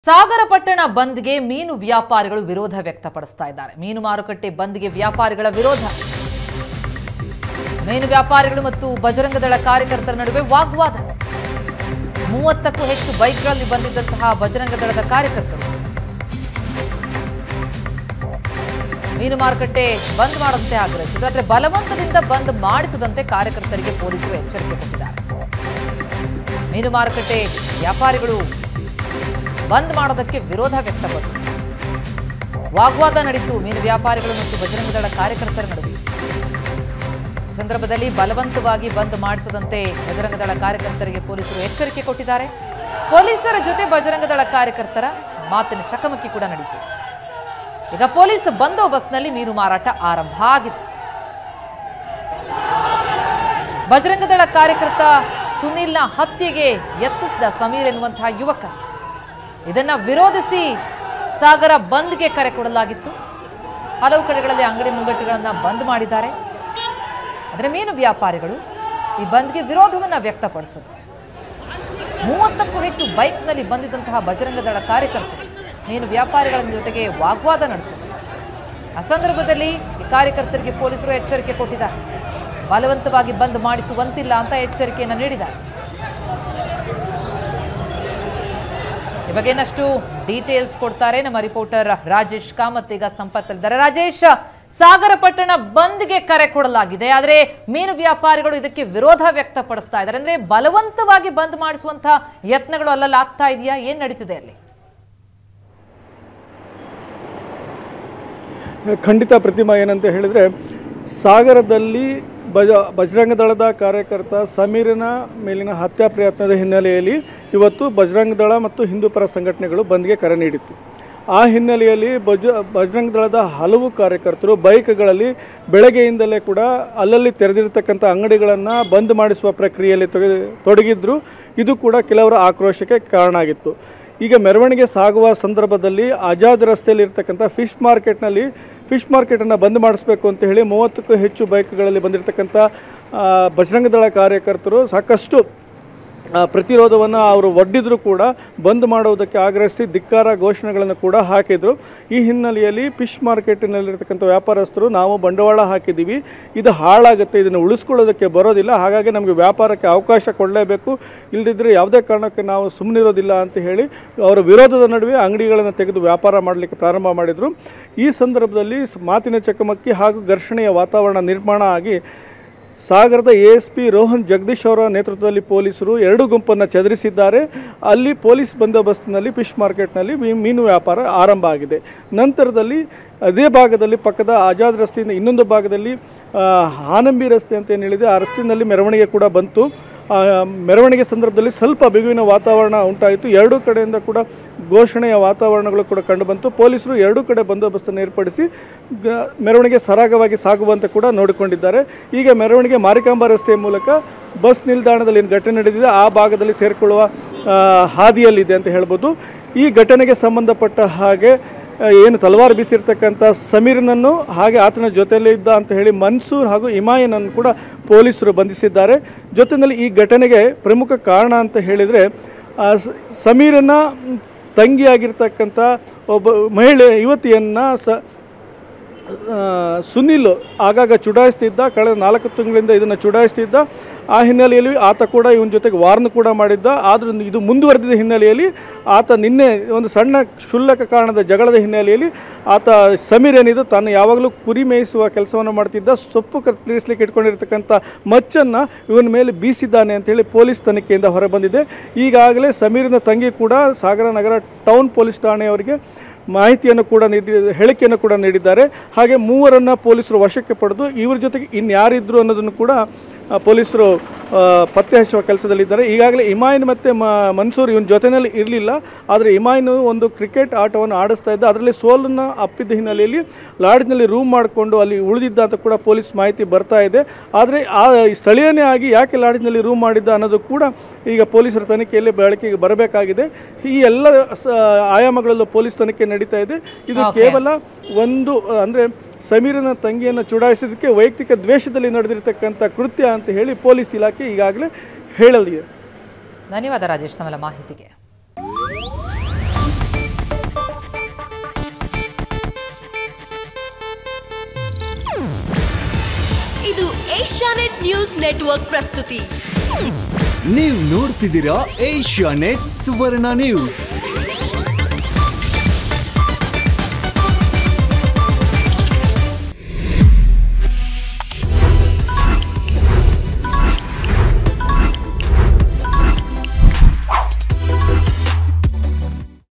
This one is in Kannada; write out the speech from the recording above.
ಸಾಗರ ಪಟ್ಟಣ ಬಂದ್ಗೆ ಮೀನು ವ್ಯಾಪಾರಿಗಳು ವಿರೋಧ ವ್ಯಕ್ತಪಡಿಸ್ತಾ ಇದ್ದಾರೆ ಮೀನು ಮಾರುಕಟ್ಟೆ ಬಂದ್ಗೆ ವ್ಯಾಪಾರಿಗಳ ವಿರೋಧ ಮೀನು ವ್ಯಾಪಾರಿಗಳು ಮತ್ತು ಬಜರಂಗದಳ ಕಾರ್ಯಕರ್ತರ ನಡುವೆ ವಾಗ್ವಾದ ಮೂವತ್ತಕ್ಕೂ ಹೆಚ್ಚು ಬೈಕ್ಗಳಲ್ಲಿ ಬಂದಿದ್ದಂತಹ ಬಜರಂಗ ದಳದ ಕಾರ್ಯಕರ್ತರು ಮೀನು ಮಾರುಕಟ್ಟೆ ಬಂದ್ ಮಾಡುವಂತೆ ಆಗ್ರಹಿಸಿದ್ರು ಆದರೆ ಬಲವಂತದಿಂದ ಬಂದ್ ಮಾಡಿಸದಂತೆ ಕಾರ್ಯಕರ್ತರಿಗೆ ಪೊಲೀಸರು ಎಚ್ಚರಿಕೆ ಕೊಟ್ಟಿದ್ದಾರೆ ಮೀನು ಮಾರುಕಟ್ಟೆ ವ್ಯಾಪಾರಿಗಳು ಬಂದ್ ಮಾಡೋದಕ್ಕೆ ವಿರೋಧ ವ್ಯಕ್ತಪಡಿಸಿದರು ವಾಗ್ವಾದ ನಡೆಯಿತು ಮೀನು ವ್ಯಾಪಾರಿಗಳು ಮತ್ತು ಬಜರಂಗ ದಳ ಕಾರ್ಯಕರ್ತರ ನಡುವೆ ಈ ಸಂದರ್ಭದಲ್ಲಿ ಬಲವಂತವಾಗಿ ಬಂದ್ ಮಾಡಿಸದಂತೆ ಬಜರಂಗ ದಳ ಕಾರ್ಯಕರ್ತರಿಗೆ ಪೊಲೀಸರು ಎಚ್ಚರಿಕೆ ಕೊಟ್ಟಿದ್ದಾರೆ ಪೊಲೀಸರ ಜೊತೆ ಬಜರಂಗ ದಳ ಕಾರ್ಯಕರ್ತರ ಮಾತಿನ ಚಕಮಕಿ ಕೂಡ ನಡೆಯಿತು ಈಗ ಪೊಲೀಸ್ ಬಂದೋಬಸ್ತ್ನಲ್ಲಿ ಮೀನು ಮಾರಾಟ ಆರಂಭ ಆಗಿದೆ ಬಜರಂಗ ದಳ ಕಾರ್ಯಕರ್ತ ಸುನೀಲ್ನ ಹತ್ಯೆಗೆ ಯತ್ನಿಸಿದ ಸಮೀರ್ ಎನ್ನುವಂತಹ ಯುವಕ ಇದನ್ನ ವಿರೋಧಿಸಿ ಸಾಗರ ಬಂದ್ಗೆ ಕರೆ ಕೊಡಲಾಗಿತ್ತು ಹಲವು ಕಡೆಗಳಲ್ಲಿ ಅಂಗಡಿ ಮುಂಗಟ್ಟುಗಳನ್ನು ಬಂದ್ ಮಾಡಿದ್ದಾರೆ ಆದರೆ ಮೀನು ವ್ಯಾಪಾರಿಗಳು ಈ ಬಂದ್ಗೆ ವಿರೋಧವನ್ನ ವ್ಯಕ್ತಪಡಿಸಿದ್ರು ಮೂವತ್ತಕ್ಕೂ ಹೆಚ್ಚು ಬೈಕ್ನಲ್ಲಿ ಬಂದಿದ್ದಂತಹ ಬಜರಂಗ ದಳ ಕಾರ್ಯಕರ್ತರು ಮೀನು ವ್ಯಾಪಾರಿಗಳ ಜೊತೆಗೆ ವಾಗ್ವಾದ ನಡೆಸಿದರು ಆ ಸಂದರ್ಭದಲ್ಲಿ ಈ ಕಾರ್ಯಕರ್ತರಿಗೆ ಪೊಲೀಸರು ಎಚ್ಚರಿಕೆ ಕೊಟ್ಟಿದ್ದಾರೆ ಬಲವಂತವಾಗಿ ಬಂದ್ ಮಾಡಿಸುವಂತಿಲ್ಲ ಅಂತ ಎಚ್ಚರಿಕೆಯನ್ನು ನೀಡಿದ್ದಾರೆ ಈ ಬಗ್ಗೆ ಇನ್ನಷ್ಟು ಡೀಟೇಲ್ಸ್ ಕೊಡ್ತಾರೆ ನಮ್ಮ ರಿಪೋರ್ಟರ್ ರಾಜೇಶ್ ಕಾಮತ್ ಈಗ ಸಂಪರ್ಕದಲ್ಲಿದ್ದಾರೆ ರಾಜೇಶ್ ಸಾಗರ ಪಟ್ಟಣ ಬಂದ್ಗೆ ಕರೆ ಕೊಡಲಾಗಿದೆ ಆದರೆ ಮೀನು ವ್ಯಾಪಾರಿಗಳು ಇದಕ್ಕೆ ವಿರೋಧ ವ್ಯಕ್ತಪಡಿಸ್ತಾ ಇದ್ದಾರೆ ಅಂದ್ರೆ ಬಲವಂತವಾಗಿ ಬಂದ್ ಮಾಡಿಸುವಂತಹ ಯತ್ನಗಳು ಅಲ್ಲಲ್ಲಿ ಆಗ್ತಾ ಇದೆಯಾ ಏನ್ ನಡೀತಿದೆ ಅಲ್ಲಿ ಖಂಡಿತ ಪ್ರತಿಮಾ ಏನಂತ ಹೇಳಿದರೆ ಸಾಗರದಲ್ಲಿ ಬಜ ಬಜರಂಗ ದಳದ ಕಾರ್ಯಕರ್ತ ಸಮೀರನ ಮೇಲಿನ ಹತ್ಯಾ ಪ್ರಯತ್ನದ ಹಿನ್ನೆಲೆಯಲ್ಲಿ ಇವತ್ತು ಬಜರಂಗ ದಳ ಮತ್ತು ಹಿಂದೂಪರ ಸಂಘಟನೆಗಳು ಬಂದ್ಗೆ ಕರೆ ನೀಡಿತ್ತು ಆ ಹಿನ್ನೆಲೆಯಲ್ಲಿ ಬಜ ಬಜರಂಗ ದಳದ ಹಲವು ಕಾರ್ಯಕರ್ತರು ಬೈಕ್ಗಳಲ್ಲಿ ಬೆಳಗ್ಗೆಯಿಂದಲೇ ಕೂಡ ಅಲ್ಲಲ್ಲಿ ತೆರೆದಿರ್ತಕ್ಕಂಥ ಅಂಗಡಿಗಳನ್ನು ಬಂದ್ ಮಾಡಿಸುವ ಪ್ರಕ್ರಿಯೆಯಲ್ಲಿ ತೊಗೆ ತೊಡಗಿದ್ರು ಇದು ಕೂಡ ಕೆಲವರ ಆಕ್ರೋಶಕ್ಕೆ ಕಾರಣ ಆಗಿತ್ತು ಈಗ ಮೆರವಣಿಗೆ ಸಾಗುವ ಸಂದರ್ಭದಲ್ಲಿ ಆಜಾದ್ ರಸ್ತೆಯಲ್ಲಿ ಇರ್ತಕ್ಕಂಥ ಫಿಶ್ ಮಾರ್ಕೆಟ್ನಲ್ಲಿ ಫಿಶ್ ಮಾರ್ಕೆಟನ್ನು ಬಂದ್ ಮಾಡಿಸ್ಬೇಕು ಅಂತ ಹೇಳಿ ಮೂವತ್ತಕ್ಕೂ ಹೆಚ್ಚು ಬೈಕ್ಗಳಲ್ಲಿ ಬಂದಿರತಕ್ಕಂಥ ಆ, ಬಜರಂಗ ದಳ ಕಾರ್ಯಕರ್ತರು ಸಾಕಷ್ಟು ಆ, ಪ್ರತಿರೋಧವನ್ನು ಅವರು ಒಡ್ಡಿದ್ರು ಕೂಡ ಬಂದ್ ಮಾಡುವುದಕ್ಕೆ ಆಗ್ರಹಿಸಿ ಧಿಕ್ಕಾರ ಘೋಷಣೆಗಳನ್ನು ಕೂಡ ಹಾಕಿದರು ಈ ಹಿನ್ನೆಲೆಯಲ್ಲಿ ಫಿಶ್ ಮಾರ್ಕೆಟಿನಲ್ಲಿರ್ತಕ್ಕಂಥ ವ್ಯಾಪಾರಸ್ಥರು ನಾವು ಬಂಡವಾಳ ಹಾಕಿದ್ದೀವಿ ಇದು ಹಾಳಾಗುತ್ತೆ ಇದನ್ನು ಉಳಿಸ್ಕೊಳ್ಳೋದಕ್ಕೆ ಬರೋದಿಲ್ಲ ಹಾಗಾಗಿ ನಮಗೆ ವ್ಯಾಪಾರಕ್ಕೆ ಅವಕಾಶ ಕೊಡಲೇಬೇಕು ಇಲ್ಲದಿದ್ದರೆ ಯಾವುದೇ ಕಾರಣಕ್ಕೆ ನಾವು ಸುಮ್ಮನಿರೋದಿಲ್ಲ ಅಂತ ಹೇಳಿ ಅವರ ವಿರೋಧದ ನಡುವೆ ಅಂಗಡಿಗಳನ್ನು ತೆಗೆದು ವ್ಯಾಪಾರ ಮಾಡಲಿಕ್ಕೆ ಪ್ರಾರಂಭ ಮಾಡಿದರು ಈ ಸಂದರ್ಭದಲ್ಲಿ ಸ್- ಮಾತಿನ ಚಕಮಕಿ ಹಾಗೂ ಘರ್ಷಣೆಯ ವಾತಾವರಣ ನಿರ್ಮಾಣ ಆಗಿ ಸಾಗರದ A S P Rohan Jagadish ಅವರ ನೇತೃತ್ವದಲ್ಲಿ ಪೊಲೀಸರು ಎರಡು ಗುಂಪನ್ನು ಚದುರಿಸಿದ್ದಾರೆ ಅಲ್ಲಿ ಪೊಲೀಸ್ ಬಂದೋಬಸ್ತಿನಲ್ಲಿ ಫಿಶ್ ಮಾರ್ಕೆಟ್ನಲ್ಲಿ ಮೀ- ಮೀನು ವ್ಯಾಪಾರ ಆರಂಭ ಆಗಿದೆ ನಂತರದಲ್ಲಿ ಅದೇ ಭಾಗದಲ್ಲಿ ಪಕ್ಕದ ಆಜಾದ್ ರಸ್ತೆಯಿಂದ ಇನ್ನೊಂದು ಭಾಗದಲ್ಲಿ ಆ, ಹಾನಂಬಿ ರಸ್ತೆ ಅಂತ ಏನು ಹೇಳಿದೆ ಆ ರಸ್ತೆಯಲ್ಲಿ ಮೆರವಣಿಗೆ ಕೂಡ ಬಂತು ಆ, ಮೆರವಣಿಗೆ ಸಂದರ್ಭದಲ್ಲಿ ಸ್ವಲ್ಪ ಬಿಗುವಿನ ವಾತಾವರಣ ಉಂಟಾಯಿತು ಎರಡೂ ಕಡೆಯಿಂದ ಕೂಡ ಘೋಷಣೆಯ ವಾತಾವರಣಗಳು ಕೂಡ ಕಂಡುಬಂತು ಪೊಲೀಸರು ಎರಡೂ ಕಡೆ ಬಂದೋಬಸ್ತನ್ನು ಏರ್ಪಡಿಸಿ ಗ- ಮೆರವಣಿಗೆ ಸರಾಗವಾಗಿ ಸಾಗುವಂತೆ ಕೂಡ ನೋಡಿಕೊಂಡಿದ್ದಾರೆ ಈಗ ಮೆರವಣಿಗೆ ಮಾರಿಕಾಂಬಾ ರಸ್ತೆಯ ಮೂಲಕ ಬಸ್ ನಿಲ್ದಾಣದಲ್ಲಿ ಏನು ಘಟನೆ ನಡೆದಿದೆ ಆ ಭಾಗದಲ್ಲಿ ಸೇರಿಕೊಳ್ಳುವ ಆ, ಹಾದಿಯಲ್ಲಿದೆ ಅಂತ ಹೇಳ್ಬೋದು ಈ ಘಟನೆಗೆ ಸಂಬಂಧಪಟ್ಟ ಹಾಗೆ ಆ, ಏನು ತಲವಾರು ಬೀಸಿರ್ತಕ್ಕಂಥ ಸಮೀರ್ನನ್ನು ಹಾಗೆ ಆತನ ಜೊತೆಯಲ್ಲಿ ಇದ್ದ ಅಂತ ಹೇಳಿ ಮನ್ಸೂರ್ ಹಾಗೂ ಇಮಾಯನನ್ನು ಕೂಡ ಪೊಲೀಸರು ಬಂಧಿಸಿದ್ದಾರೆ ಜೊತೆಯಲ್ಲಿ ಈ ಘಟನೆಗೆ ಪ್ರಮುಖ ಕಾರಣ ಅಂತ ಹೇಳಿದರೆ ಆ, ಸ- ಸಮೀರನ ತಂಗಿಯಾಗಿರ್ತಕ್ಕಂಥ ಒಬ್ಬ ಮಹಿಳೆ ಯುವತಿಯನ್ನು ಸ ಆ, ಸುನಿಲ್ ಆಗಾಗ ಚುಡಾಯಿಸ್ತಿದ್ದ ಕಳೆದ ನಾಲ್ಕು ತಿಂಗಳಿಂದ ಇದನ್ನು ಚುಡಾಯಿಸ್ತಿದ್ದ ಆ ಹಿನ್ನೆಲೆಯಲ್ಲಿ ಆತ ಕೂಡ ಇವನ ಜೊತೆಗೆ ವಾರ್ನ್ ಕೂಡ ಮಾಡಿದ್ದ ಆದರೂ ಇದು ಮುಂದುವರೆದಿದ್ದ ಹಿನ್ನೆಲೆಯಲ್ಲಿ ಆತ ನಿನ್ನೆ ಒಂದು ಸಣ್ಣ ಕ್ಷುಲ್ಲಕ ಕಾರಣದ ಜಗಳದ ಹಿನ್ನೆಲೆಯಲ್ಲಿ ಆತ ಸಮೀರ್ ಏನಿದ್ದು ತಾನು ಯಾವಾಗಲೂ ಕುರಿ ಮೇಯಿಸುವ ಕೆಲಸವನ್ನು ಮಾಡ್ತಿದ್ದ ಸೊಪ್ಪು ಕತ್ತರಿಸಲಿಕ್ಕೆ ಇಟ್ಕೊಂಡಿರ್ತಕ್ಕಂಥ ಮಚ್ಚನ್ನು ಇವನ ಮೇಲೆ ಬೀಸಿದ್ದಾನೆ ಅಂತೇಳಿ ಪೊಲೀಸ್ ತನಿಖೆಯಿಂದ ಹೊರಬಂದಿದೆ ಈಗಾಗಲೇ ಸಮೀರಿನ ತಂಗಿ ಕೂಡ ಸಾಗರ ನಗರ ಟೌನ್ ಪೊಲೀಸ್ ಠಾಣೆಯವರಿಗೆ ಮಾಹಿತಿಯನ್ನು ಕೂಡ ನೀಡಿ ಹೇಳಿಕೆಯನ್ನು ಕೂಡ ನೀಡಿದ್ದಾರೆ ಹಾಗೆ ಮೂವರನ್ನು ಪೊಲೀಸರು ವಶಕ್ಕೆ ಪಡೆದು ಇವ್ರ ಜೊತೆಗೆ ಇನ್ಯಾರಿದ್ರು ಅನ್ನೋದನ್ನು ಕೂಡ ಆ, ಪೊಲೀಸರು ಆ, ಪತ್ತೆ ಹಚ್ಚುವ ಕೆಲಸದಲ್ಲಿದ್ದಾರೆ ಈಗಾಗಲೇ ಇಮಾಯಿನ್ ಮತ್ತು ಮ ಮನ್ಸೂರ್ ಇವನ ಜೊತೆಯಲ್ಲಿ ಇರಲಿಲ್ಲ ಆದರೆ ಇಮಾಯಿನ್ ಒಂದು ಕ್ರಿಕೆಟ್ ಆಟವನ್ನು ಆಡಿಸ್ತಾ ಇದ್ದ ಅದರಲ್ಲಿ ಸೋಲನ್ನು ಅಪ್ಪಿದ್ದ ಹಿನ್ನೆಲೆಯಲ್ಲಿ ಲಾಡ್ಜ್ನಲ್ಲಿ ರೂಮ್ ಮಾಡಿಕೊಂಡು ಅಲ್ಲಿ ಉಳಿದಿದ್ದ ಅಂತ ಕೂಡ ಪೊಲೀಸ್ ಮಾಹಿತಿ ಬರ್ತಾ ಇದೆ ಆದರೆ ಆ ಸ್ಥಳೀಯನೇ ಆಗಿ ಯಾಕೆ ಲಾಡ್ಜ್ನಲ್ಲಿ ರೂಮ್ ಮಾಡಿದ್ದ ಅನ್ನೋದು ಕೂಡ ಈಗ ಪೊಲೀಸರ ತನಿಖೆಯಲ್ಲಿ ಬೆಳಕಿಗೆ ಬರಬೇಕಾಗಿದೆ ಈ ಎಲ್ಲ ಸ- ಆಯಾಮಗಳಲ್ಲೂ ಪೊಲೀಸ್ ತನಿಖೆ ನಡೀತಾ ಇದೆ ಇದು Okay. ಕೇವಲ ಒಂದು ಅಂದರೆ ಸಮೀರನ ತಂಗಿಯನ್ನು ಚುಡಾಯಿಸಿದ್ದಕ್ಕೆ ವೈಯಕ್ತಿಕ ದ್ವೇಷದಲ್ಲಿ ನಡೆದಿರ್ತಕ್ಕಂಥ ಕೃತ್ಯ ಅಂತ ಹೇಳಿ ಪೊಲೀಸ್ ಇಲಾಖೆ ಈಗಾಗಲೇ ಹೇಳಲಿದೆ ಧನ್ಯವಾದ ರಾಜೇಶ್ ತಮ್ಮೆಲ್ಲ ಮಾಹಿತಿಗೆ ಇದು ಏಷ್ಯಾನೆಟ್ ನ್ಯೂಸ್ ನೆಟ್ವರ್ಕ್ ಪ್ರಸ್ತುತಿ ನೀವು ನೋಡ್ತಿದ್ದೀರಾ ಏಷ್ಯಾ ನೆಟ್ ಸುವರ್ಣ ನ್ಯೂಸ್